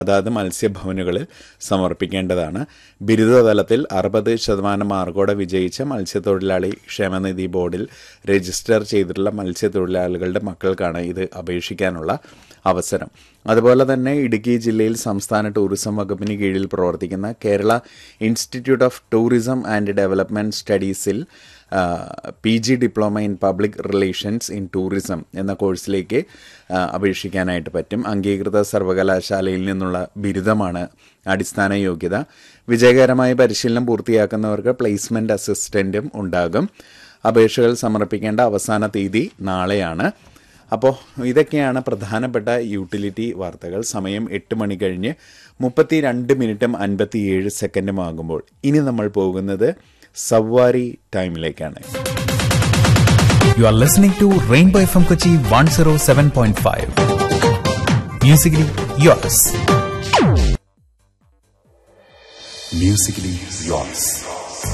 അതാത് മത്സ്യഭവനുകളിൽ സമർപ്പിക്കേണ്ടതാണ് ബിരുദതലത്തിൽ അറുപത് ശതമാനം മാർക്കോടെ വിജയിച്ച മത്സ്യത്തൊഴിലാളി ക്ഷേമനിധി ബോർഡിൽ രജിസ്റ്റർ ചെയ്തിട്ടുള്ള മത്സ്യത്തൊഴിലാളികളുടെ മക്കൾക്കാണ് ഇത് അപേക്ഷിക്കാനുള്ള അവസരം അതുപോലെ തന്നെ ഇടുക്കി ജില്ലയിൽ സംസ്ഥാന ടൂറിസം വകുപ്പിന് കീഴിൽ പ്രവർത്തിക്കുന്ന Kerala institute of tourism and development സ്റ്റഡീസിൽ P G diploma in public relations in tourism എന്ന കോഴ്സിലേക്ക് ആ, അപേക്ഷിക്കാനായിട്ട് പറ്റും അംഗീകൃത സർവകലാശാലയിൽ നിന്നുള്ള ബിരുദമാണ് അടിസ്ഥാന യോഗ്യത വിജയകരമായ പരിശീലനം പൂർത്തിയാക്കുന്നവർക്ക് പ്ലേസ്മെൻറ്റ് അസിസ്റ്റൻറ്റും ഉണ്ടാകും അപേക്ഷകൾ സമർപ്പിക്കേണ്ട അവസാന തീയതി നാളെയാണ് അപ്പോൾ ഇതൊക്കെയാണ് പ്രധാനപ്പെട്ട യൂട്ടിലിറ്റി വാർത്തകൾ സമയം എട്ട് മണി കഴിഞ്ഞ് മുപ്പത്തി രണ്ട് മിനിറ്റും അൻപത്തിയേഴ് സെക്കൻഡും ആകുമ്പോൾ ഇനി നമ്മൾ പോകുന്നത് സവാരി ടൈമിലേക്കാണ് You are listening to Rainbow FM Kochi 107.5. Musically yours. Musically yours.